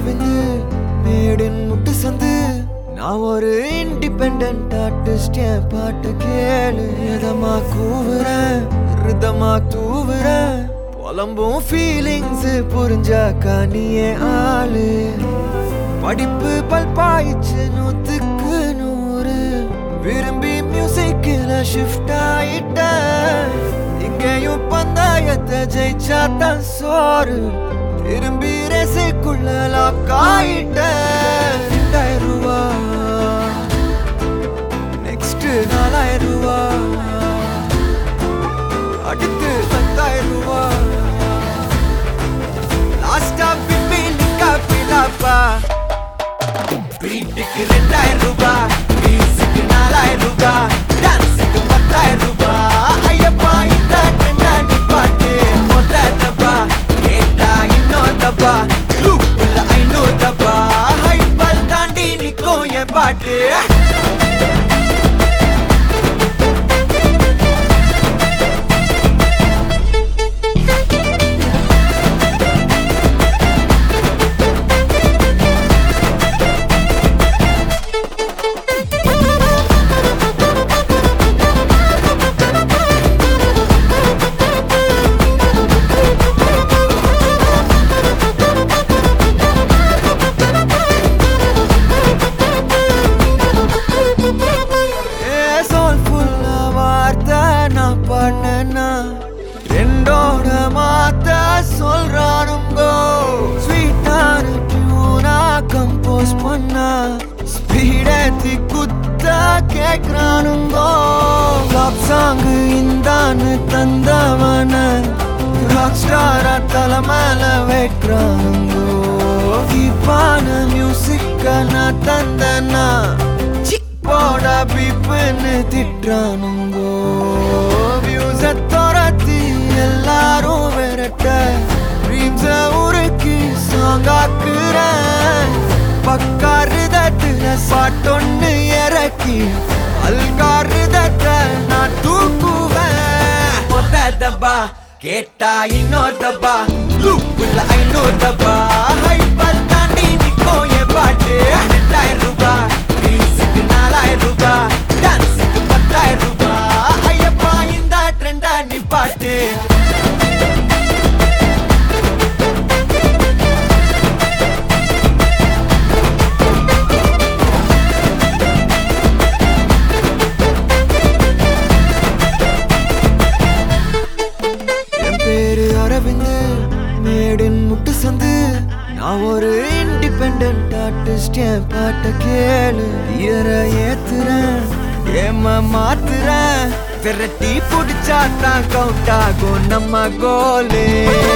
Aravind maiden முட்டு சந்து நான் ஒரு இண்டிபெண்ட் ஆர்டிஸ்ட் என் பாட்டு கேளு எதமா கூவுறேன் ரிதமா தூவுறேன் புலம்பும் ஃபீலிங்ஸ் புரிஞ்சாக்கா நீயே ஆளு படிப்பு பல்பாயிச்சு நூத்துக்கு நூறு விரும்பி மியூசிக்கில் ஷிஃப்ட் ஆயிட்டேன் இங்கேயும் பந்தாயத்தை ஜெயிச்சா தான் சோறு திரும்பி ரேசுக்குள்ள லாக் ஆயிட்டேன் ரெண்டாயிரம் ரூபா நெக்ஸ்ட் நாலாயிரம் ரூபா அடுத்து பத்தாயிரம் ரூபா லாஸ்டா பிப்பி நிக்கா பிலாப்பா பீட்டுக்கு ரெண்டாயிரம் ரூபாய் மியூசிக்கு நாலாயிரம் ரூபாய் டான்ஸுக்கு பத்தாயிரம் ரூபாய் ஐயப்பா இந்த ட்ரெண்டாண்டி பாட்டு மொத்த டப்பா கேட்டா இன்னொரு டப்பா லூப்புல ஐநூறு டப்பா ஹைப்பர் தாண்டி நிக்கும் என் பாட்டு ஏ சோல்ஃபுல்லா வார்த்தை நான் பண்ணனா ரெண்டோட மாத்த சொல்றானுங்கோ ஸ்வீட்டான டியூனா கம்போஸ் பண்ணா ஸ்பீடேத்தி குத்த கேக்குறானுங்கோ லாப் சாங் இந்தான்னு தந்தவன ராக் ஸ்டாரா தலை மேல வைக்கிறானுங்கோ கீப்பான மியூசிக்க நான் தந்தனா போட பீப்புன்னு திட்டுறானுங்கோ வியூஸ துரத்தி எல்லாரும் விரட்ட ட்ரீம்ஸ உருக்கி சாங்காக்குறேன் பக்காருதத்துல பாட்டொன்னு இறக்கி அல்காருதத்தை நான் தூக்குவேன் மொத்த டப்பா கேட்டா இன்னொரு டப்பா லூப்புல ஐநூறு டப்பா ஹைப்பர் தாண்டி நிக்கும் என் பாட்டு ரெண்டாயிரம் ரூபாய் மியூசிக்கு நாலாயிரம் ரூபாய் டான்ஸுக்கு பத்தாயிரம் ரூபாய் ஐயப்பா இந்த ட்ரெண்டா நீ பாட்டு என் பேரு அரவிந்து மேடின் முட்டு சந்து நான் ஒரு இண்டிபெண்ட் ஆர்டிஸ்ட் என் பாட்ட கேளு இயர ஏத்துறேன் ஏம மாத்துறேன் விரட்டி புடிச்சா தான் கவுண்ட் ஆகும் நம்ம கோலே